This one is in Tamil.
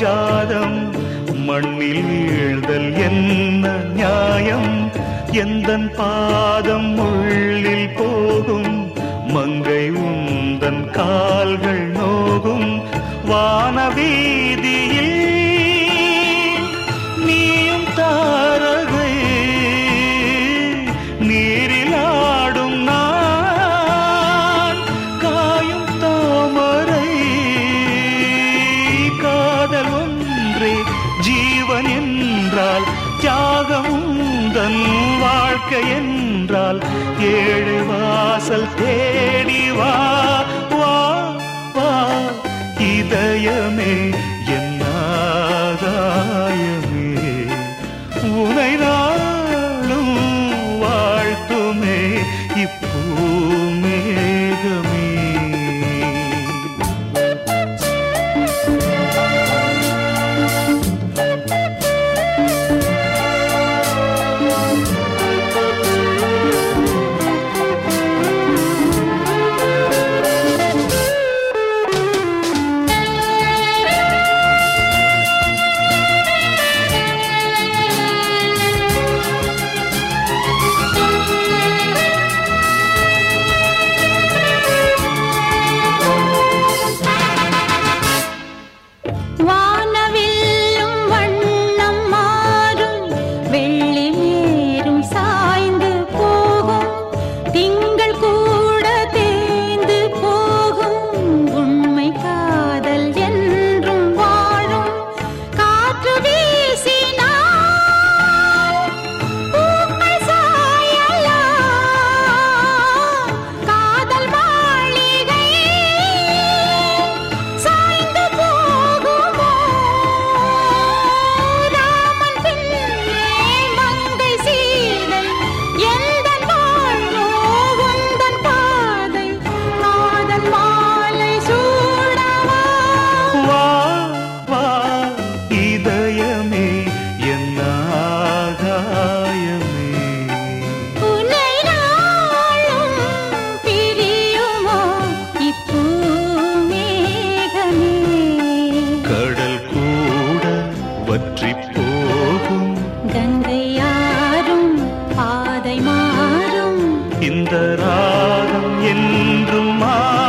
பாரிஜாதம் மண்ணில் வீழ்தல் என்ன நியாயம் எந்தன் பாதம் உள்ளில் போகும் மங்கை உந்தன் கால்கள் நோகும் வானவீதியில் நீயும் தாரகை நீரில் ஆடும் நான் காயும் தாமரை காதல் ஒன்றே ஜீவன் என்றால் தியாகம் தன் வாழ்க்கை என்றால் ஏழு வாசல் தேடி வா வா வா இதயமே என் ஆதாயமே உனை நாளும் வாழ்த்துமே இப்பூமேகமே வானவில்லும் வண்ணம் மாறும் வெள்ளி மேரும் சாய்ந்து போகும் திங்கள் கூட தேய்ந்து போகும் உண்மை காதல் என்றும் வாழும் காற்று வீசினால் பூக்கள் சாயலாம் காதல் மாளிகை சாய்ந்து போகுமோ ராமன் பின்னே மங்கை சீதை எந்தன் வாழ்வோ உந்தன் பாதை காதல் மாலை சூடவா வா வா இதயமே என் ஆகாயமே உன்னை நாளும் பிரியுமோ இப்பூமேகமே கடல் கூட வற்றி போகும் கங்கையாரும் பாதை மாறும் இந்த ராகம் என்றும் மா